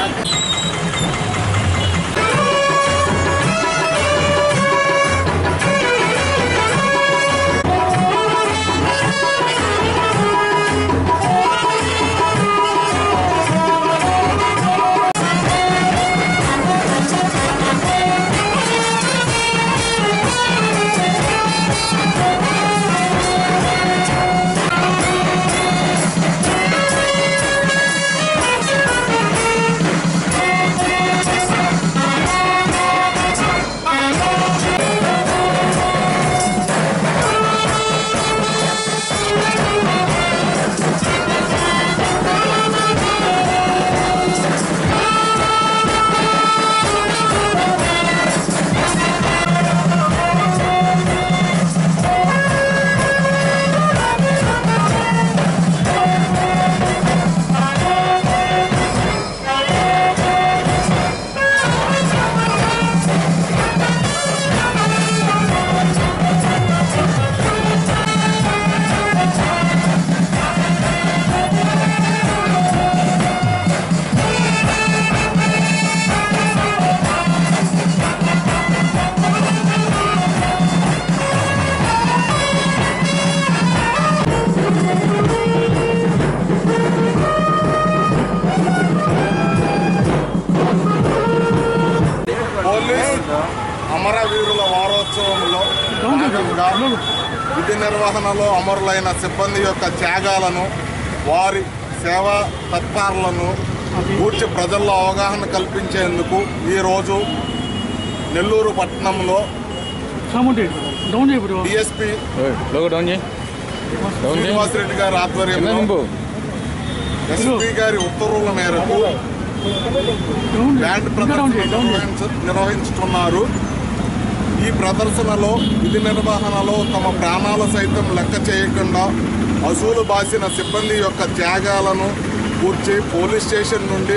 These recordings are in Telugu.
పోలీస్ అమరవీరుల వారోత్సవంలో భాగంగా విధి నిర్వహణలో అమరులైన సిబ్బంది యొక్క త్యాగాలను వారి సేవా తత్పరులను గూర్చి ప్రజల్లో అవగాహన కల్పించేందుకు ఈరోజు నెల్లూరు పట్టణంలో సౌండ్ డౌన్ చేయి బ్రో డిఎస్పి లోగో డౌన్ చేయి డౌన్ చేయి శ్రీనివాసరెడ్డి గారి కింద ఆధ్వర్యంలో నింపు ఎస్పీ గారి ఉత్తర్వుల మేరకు డౌన్ బ్యాండ్ ఇంకా డౌన్ ప్రదర్శన చేయి డౌన్ చేయి నిర్వహించ- నిర్వహించుతున్నారు ఈ ప్రదర్శనలో విధి నిర్వహణలో తమ ప్రాణాల సైతం లెక్క చేయకుండా అసూలు బాసిన సిబ్బంది యొక్క త్యాగాలను కూర్చి పోలీస్ స్టేషన్ నుండి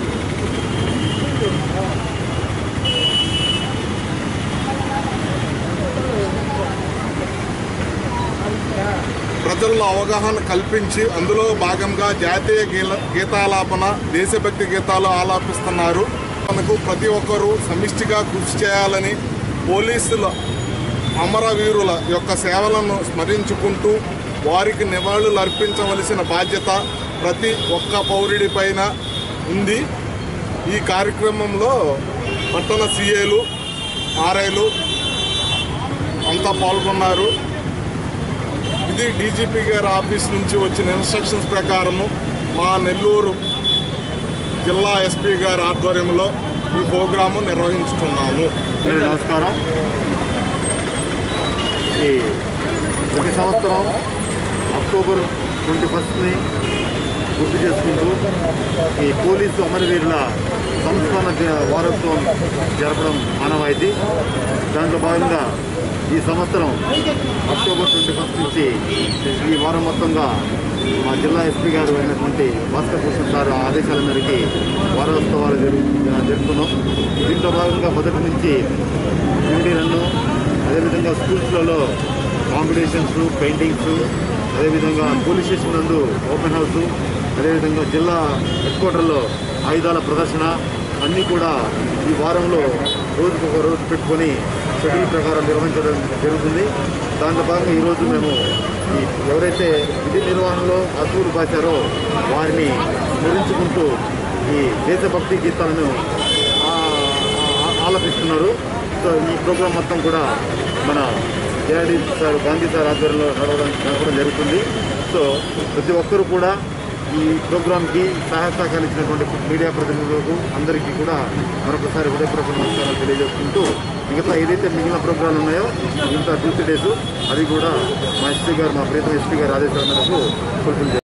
ప్రజల్లో అవగాహన కల్పించి అందులో భాగంగా జాతీయ గీల గీతాలాపన దేశభక్తి గీతాలు ఆలాపిస్తున్నారు మనకు ప్రతి ఒక్కరూ సమిష్టిగా కృషి చేయాలని పోలీసుల అమరవీరుల యొక్క సేవలను స్మరించుకుంటూ వారికి నివాళులు అర్పించవలసిన బాధ్యత ప్రతి ఒక్క పౌరుడి పైన ఉంది ఈ కార్యక్రమంలో పట్టణ సీఏలు ఆర్ఐలు అంతా పాల్గొన్నారు ఇది డీజీపీ గారి ఆఫీస్ నుంచి వచ్చిన ఇన్స్ట్రక్షన్స్ ప్రకారము మా నెల్లూరు జిల్లా ఎస్పీ గారి ఆధ్వర్యంలో ఈ ప్రోగ్రాము నిర్వహించుతున్నాము అందరికీ నమస్కారం ఈ ప్రతి సంవత్సరం అక్టోబర్ ట్వంటీ ఫస్ట్ని గుర్తు చేసుకుంటూ ఈ పోలీసు అమరవీరుల సంస్మరణ దిన- వారోత్సవం జరపడం ఆనవాయితీ దాంట్లో భాగంగా ఈ సంవత్సరం అక్టోబర్ ట్వంటీ ఫస్ట్ నుంచి ఈ వారం మొత్తంగా మా జిల్లా ఎస్పీ గారు అయినటువంటి భాస్కర్ భూషణ్ సార్ ఆదేశాల మేరకి వారోత్సవాలు జరుగు జరుపుతున్నాం దీంట్లో భాగంగా మొదటి నుంచి హిందీ రన్ను అదేవిధంగా స్కూల్స్లలో కాంపిటీషన్స్ పెయింటింగ్స్ అదేవిధంగా పోలీస్ స్టేషన్ నందు ఓపెన్ హౌస్ అదేవిధంగా జిల్లా హెడ్ క్వార్టర్లో ఆయుధాల ప్రదర్శన అన్నీ కూడా ఈ వారంలో రోజుకు ఒక రోజు పెట్టుకొని షెడ్యూల్ ప్రకారం నిర్వహించడం జరుగుతుంది దాంట్లో భాగంగా ఈరోజు మేము ఈ ఎవరైతే విధి నిర్వహణలో అసూలు బాచారో వారిని స్మరించుకుంటూ ఈ దేశభక్తి గీతాలను ఆ, ఆ- ఆలపిస్తున్నారు సో ఈ ప్రోగ్రాం మొత్తం కూడా మన జేఆర్డీ సార్ గాంధీ సార్ ఆధ్వర్యంలో నడవడం నడపడం జరుగుతుంది సో ప్రతి ఒక్కరూ కూడా ఈ ప్రోగ్రాంకి సహాయ సహకారం ఇచ్చినటువంటి మీడియా ప్రతినిధులకు అందరికీ కూడా మరొకసారి హృదయపూర్వక నమస్కారాలు తెలియజేసుకుంటూ మిగతా ఏదైతే మిగిలిన ప్రోగ్రాంలు ఉన్నాయో మిగతా టూ త్రీ డేస్ అవి కూడా మా ఎస్పీ గారు మా ప్రీతం ఎస్పీ గారు ఆదేశాల మేరకు ఫుల్ఫిల్